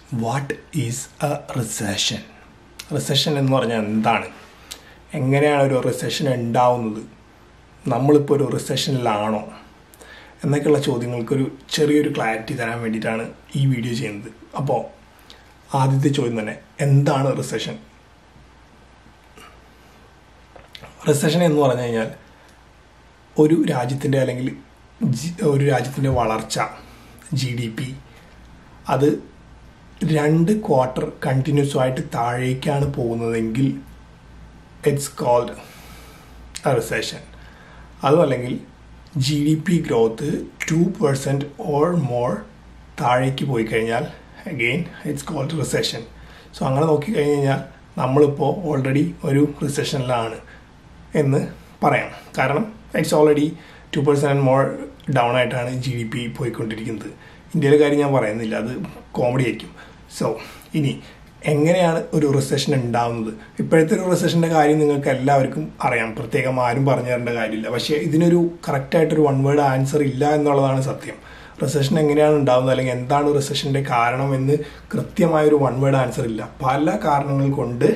what is a recession recession എന്ന് പറഞ്ഞാൽ എന്താണ് എങ്ങനെയാണ് ഒരു റിസഷൻ ഉണ്ടാവുന്നത് നമ്മളിപ്പോൾ ഒരു റിസഷനിലാണോ എന്നൊക്കെയുള്ള ചോദ്യങ്ങൾക്കൊരു ചെറിയൊരു ക്ലാരിറ്റി തരാൻ വേണ്ടിയിട്ടാണ് ഈ വീഡിയോ ചെയ്യുന്നത് അപ്പോൾ ആദ്യത്തെ ചോദ്യം തന്നെ എന്താണ് റിസഷൻ റിസഷൻ എന്ന് പറഞ്ഞു കഴിഞ്ഞാൽ ഒരു രാജ്യത്തിൻ്റെ അല്ലെങ്കിൽ ജി- ഒരു രാജ്യത്തിൻ്റെ വളർച്ച ജി ഡി പി അത് രണ്ട് ക്വാർട്ടർ കണ്ടിന്യൂസ് ആയിട്ട് താഴേക്കാണ് പോകുന്നതെങ്കിൽ ഇറ്റ്സ് കോൾഡ് റിസഷൻ അതും അല്ലെങ്കിൽ G D P growth two percent or more താഴേക്ക് പോയി കഴിഞ്ഞാൽ again it's called recession so അങ്ങനെ നോക്കിക്കഴിഞ്ഞ് കഴിഞ്ഞാൽ നമ്മളിപ്പോൾ ഓൾറെഡി ഒരു റിസഷനിലാണ് എന്ന് പറയാം കാരണം it's already two percent more down ആയിട്ടാണ് ജി ഡി പി പോയിക്കൊണ്ടിരിക്കുന്നത് ഇന്ത്യയിലെ കാര്യം ഞാൻ പറയുന്നില്ല അത് കോമഡി ആയിരിക്കും സോ ഇനി എങ്ങനെയാണ് ഒരു റിസഷൻ ഉണ്ടാവുന്നത് ഇപ്പോഴത്തെ ഒരു റിസഷൻ്റെ കാര്യം നിങ്ങൾക്ക് എല്ലാവർക്കും അറിയാം പ്രത്യേകം ആരും പറഞ്ഞു തരേണ്ട കാര്യമില്ല പക്ഷേ ഇതിനൊരു കറക്റ്റായിട്ടൊരു വൺ വേർഡ് ആൻസർ ഇല്ല എന്നുള്ളതാണ് സത്യം റിസഷൻ എങ്ങനെയാണ് ഉണ്ടാവുന്നത് അല്ലെങ്കിൽ എന്താണ് റിസഷൻ്റെ കാരണം എന്ന് കൃത്യമായൊരു വൺ വേർഡ് ആൻസർ ഇല്ല പല കാരണങ്ങൾ കൊണ്ട്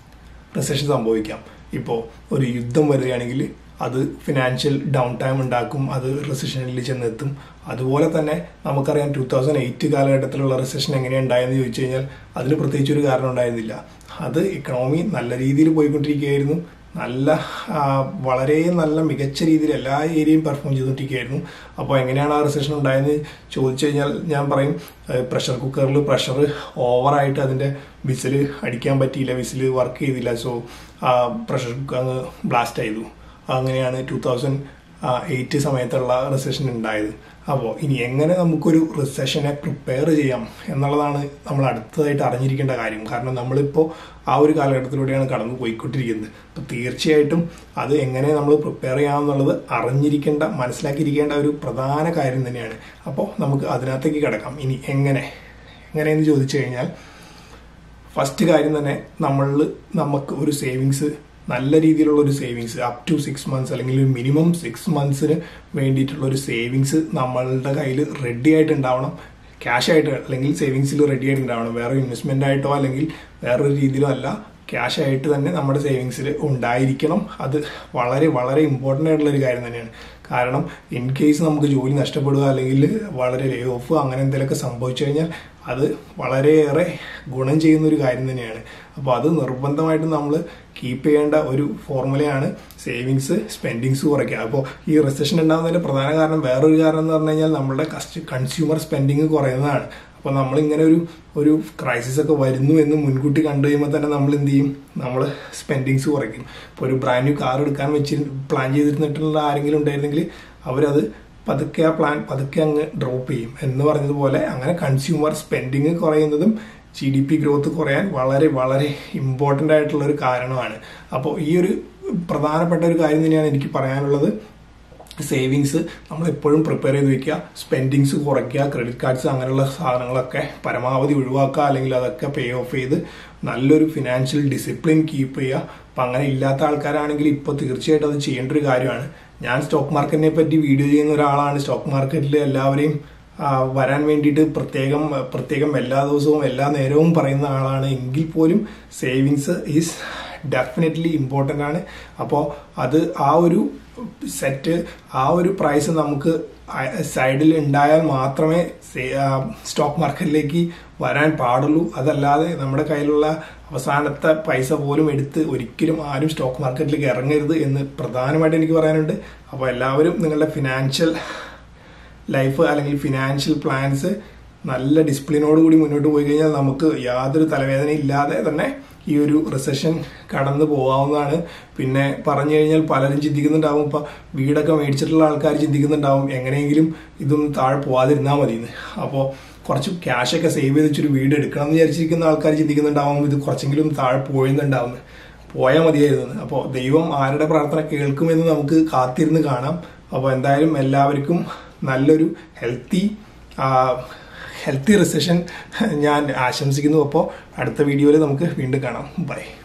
റിസഷൻ സംഭവിക്കാം ഇപ്പോൾ ഒരു യുദ്ധം വരികയാണെങ്കിൽ അത് ഫിനാൻഷ്യൽ ഡൗൺ ടൈം ഉണ്ടാക്കും അത് റിസഷനിൽ ചെന്നെത്തും അതുപോലെ തന്നെ നമുക്കറിയാം ടൂ തൗസൻഡ് എയ്റ്റ് കാലഘട്ടത്തിലുള്ള റിസഷൻ എങ്ങനെയാണ് ഉണ്ടായെന്ന് ചോദിച്ചു കഴിഞ്ഞാൽ അതിന് പ്രത്യേകിച്ച് ഒരു കാരണം ഉണ്ടായിരുന്നില്ല അത് ഇക്കണോമി നല്ല രീതിയിൽ പോയിക്കൊണ്ടിരിക്കുകയായിരുന്നു നല്ല ആ, വളരെ നല്ല മികച്ച രീതിയിൽ എല്ലാ ഏരിയയും പെർഫോം ചെയ്തുകൊണ്ടിരിക്കുകയായിരുന്നു അപ്പോൾ എങ്ങനെയാണ് ആ റിസഷൻ ഉണ്ടായെന്ന് ചോദിച്ചു കഴിഞ്ഞാൽ ഞാൻ പറയും പ്രഷർ കുക്കറിൽ പ്രഷർ ഓവറായിട്ട് അതിൻ്റെ വിസിൽ അടിക്കാൻ പറ്റിയില്ല വിസിൽ വർക്ക് ചെയ്തില്ല സോ പ്രഷർ കുക്കർ അങ്ങ് ബ്ലാസ്റ്റ് ചെയ്തു അങ്ങനെയാണ് ടൂ തൗസൻഡ് എയ്റ്റ് സമയത്തുള്ള റിസഷൻ ഉണ്ടായത് അപ്പോൾ ഇനി എങ്ങനെ നമുക്കൊരു റിസഷനെ പ്രിപ്പയർ ചെയ്യാം എന്നുള്ളതാണ് നമ്മൾ അടുത്തതായിട്ട് അറിഞ്ഞിരിക്കേണ്ട കാര്യം കാരണം നമ്മളിപ്പോൾ ആ ഒരു കാലഘട്ടത്തിലൂടെയാണ് കടന്നു പോയിക്കൊണ്ടിരിക്കുന്നത് അപ്പോൾ തീർച്ചയായിട്ടും അത് എങ്ങനെ നമ്മൾ പ്രിപ്പയർ ചെയ്യാമെന്നുള്ളത് അറിഞ്ഞിരിക്കേണ്ട മനസ്സിലാക്കിയിരിക്കേണ്ട ഒരു പ്രധാന കാര്യം തന്നെയാണ് അപ്പോൾ നമുക്ക് അതിനകത്തേക്ക് കിടക്കാം ഇനി എങ്ങനെ എങ്ങനെയെന്ന് ചോദിച്ചു കഴിഞ്ഞാൽ ഫസ്റ്റ് കാര്യം തന്നെ നമ്മളിൽ നമുക്ക് ഒരു സേവിങ്സ് നല്ല രീതിയിലുള്ള ഒരു savings up to six months അല്ലെങ്കിൽ ഒരു മിനിമം സിക്സ് മന്ത്സിന് വേണ്ടിയിട്ടുള്ള ഒരു സേവിങ്സ് നമ്മളുടെ കയ്യിൽ റെഡി ആയിട്ട് ഉണ്ടാവണം ക്യാഷ് ആയിട്ട് അല്ലെങ്കിൽ സേവിങ്സിൽ റെഡി ആയിട്ട് ഉണ്ടാവണം വേറെ ഇൻവെസ്റ്റ്മെന്റ് ആയിട്ടോ അല്ലെങ്കിൽ വേറൊരു രീതിയിലോ അല്ല ക്യാഷ് ആയിട്ട് തന്നെ നമ്മുടെ സേവിങ്സിൽ ഉണ്ടായിരിക്കണം അത് വളരെ വളരെ ഇമ്പോർട്ടൻ്റ് ആയിട്ടുള്ള ഒരു കാര്യം തന്നെയാണ് കാരണം ഇൻ കേസ് നമുക്ക് ജോലി നഷ്ടപ്പെടുക അല്ലെങ്കിൽ വളരെ ലേ ഓഫ് അങ്ങനെ എന്തെങ്കിലുമൊക്കെ സംഭവിച്ചു കഴിഞ്ഞാൽ അത് വളരെയേറെ ഗുണം ചെയ്യുന്ന ഒരു കാര്യം തന്നെയാണ് അപ്പോൾ അത് നിർബന്ധമായിട്ടും നമ്മൾ കീപ്പ് ചെയ്യേണ്ട ഒരു ഫോർമുലയാണ് സേവിങ്സ് സ്പെൻഡിങ്സ് കുറയ്ക്കുക അപ്പോൾ ഈ റിസഷൻ ഉണ്ടാകുന്നതിന്റെ പ്രധാന കാരണം വേറൊരു കാരണം എന്ന് പറഞ്ഞു കഴിഞ്ഞാൽ നമ്മുടെ കസ്റ്റ് കൺസ്യൂമർ സ്പെൻഡിങ് കുറയുന്നതാണ് അപ്പോൾ നമ്മൾ ഇങ്ങനെ ഒരു ഒരു ക്രൈസിസ് ഒക്കെ വരുന്നു എന്ന് മുൻകൂട്ടി കണ്ടു കഴിയുമ്പോൾ തന്നെ നമ്മൾ എന്ത് ചെയ്യും നമ്മൾ സ്പെൻഡിങ്സ് കുറയ്ക്കും ഇപ്പോൾ ഒരു ബ്രാൻഡ് ന്യൂ കാർ എടുക്കാൻ വെച്ച് പ്ലാൻ ചെയ്തിരുന്നിട്ടുള്ള ആരെങ്കിലും ഉണ്ടായിരുന്നെങ്കിൽ അവരത് പതുക്കെ ആ പ്ലാൻ പതുക്കെ അങ്ങ് ഡ്രോപ്പ് ചെയ്യും എന്ന് പറഞ്ഞതുപോലെ അങ്ങനെ കൺസ്യൂമർ സ്പെൻഡിങ് കുറയുന്നതും ജി ഡി പി ഗ്രോത്ത് കുറയാൻ വളരെ വളരെ ഇമ്പോർട്ടൻ്റ് ആയിട്ടുള്ള ഒരു കാരണമാണ് അപ്പോൾ ഈ ഒരു പ്രധാനപ്പെട്ട ഒരു കാര്യം തന്നെയാണ് എനിക്ക് പറയാനുള്ളത് സേവിങ്സ് നമ്മൾ എപ്പോഴും പ്രിപ്പയർ ചെയ്ത് വെക്കുക സ്പെൻഡിങ്സ് കുറയ്ക്കുക ക്രെഡിറ്റ് കാർഡ്സ് അങ്ങനെയുള്ള സാധനങ്ങളൊക്കെ പരമാവധി ഒഴിവാക്കുക അല്ലെങ്കിൽ അതൊക്കെ പേ ഓഫ് ചെയ്ത് നല്ലൊരു ഫിനാൻഷ്യൽ ഡിസിപ്ലിൻ കീപ്പ് ചെയ്യുക അപ്പം അങ്ങനെ ഇല്ലാത്ത ആൾക്കാരാണെങ്കിൽ ഇപ്പോൾ തീർച്ചയായിട്ടും അത് ചെയ്യേണ്ട ഒരു കാര്യമാണ് ഞാൻ സ്റ്റോക്ക് മാർക്കറ്റിനെ പറ്റി വീഡിയോ ചെയ്യുന്ന ഒരാളാണ് സ്റ്റോക്ക് മാർക്കറ്റിൽ എല്ലാവരെയും ആ, വരാൻ വേണ്ടിയിട്ട് പ്രത്യേകം പ്രത്യേകം എല്ലാ ദിവസവും എല്ലാ നേരവും പറയുന്ന ആളാണ് എങ്കിൽ പോലും സേവിങ്സ് ഈസ് ഡെഫിനറ്റ്ലി ഇമ്പോർട്ടൻ്റ് ആണ് അപ്പോൾ അത് ആ ഒരു സെറ്റ് ആ ഒരു പ്രൈസ് നമുക്ക് സൈഡിൽ ഉണ്ടായാൽ മാത്രമേ സ്റ്റോക്ക് മാർക്കറ്റിലേക്ക് വരാൻ പാടുള്ളൂ അതല്ലാതെ നമ്മുടെ കയ്യിലുള്ള അവസാനത്തെ പൈസ പോലും എടുത്ത് ഒരിക്കലും ആരും സ്റ്റോക്ക് മാർക്കറ്റിലേക്ക് ഇറങ്ങരുത് എന്ന് പ്രധാനമായിട്ട് എനിക്ക് പറയാനുണ്ട് അപ്പോൾ എല്ലാവരും നിങ്ങളുടെ ഫിനാൻഷ്യൽ ലൈഫ് അല്ലെങ്കിൽ ഫിനാൻഷ്യൽ പ്ലാൻസ് നല്ല ഡിസിപ്ലിനോട് കൂടി മുന്നോട്ട് പോയി കഴിഞ്ഞാൽ നമുക്ക് യാതൊരു തലവേദന ഇല്ലാതെ തന്നെ ഈ ഒരു റിസഷൻ കടന്നു പോകാവുന്നതാണ് പിന്നെ പറഞ്ഞു കഴിഞ്ഞാൽ പലരും ചിന്തിക്കുന്നുണ്ടാവും ഇപ്പൊ വീടൊക്കെ മേടിച്ചിട്ടുള്ള ആൾക്കാർ ചിന്തിക്കുന്നുണ്ടാവും എങ്ങനെയെങ്കിലും ഇതൊന്നും താഴെ പോവാതിരുന്നാൽ മതി എന്ന് അപ്പോൾ കുറച്ച് ക്യാഷൊക്കെ സേവ് ചെയ്ത് വെച്ചൊരു വീട് എടുക്കണം എന്ന് വിചാരിച്ചിരിക്കുന്ന ആൾക്കാർ ചിന്തിക്കുന്നുണ്ടാവും ഇത് കുറച്ചെങ്കിലും താഴെ പോയെന്നുണ്ടാവും പോയാൽ മതിയായിരുന്നു അപ്പോൾ ദൈവം ആരുടെ പ്രാർത്ഥന കേൾക്കുമെന്ന് നമുക്ക് കാത്തിരുന്ന് കാണാം അപ്പോൾ എന്തായാലും എല്ലാവർക്കും നല്ലൊരു ഹെൽത്തി ഹെൽത്തി റിസഷൻ ഞാൻ ആശംസിക്കുന്നു അപ്പോൾ അടുത്ത വീഡിയോയിൽ നമുക്ക് വീണ്ടും കാണാം ബൈ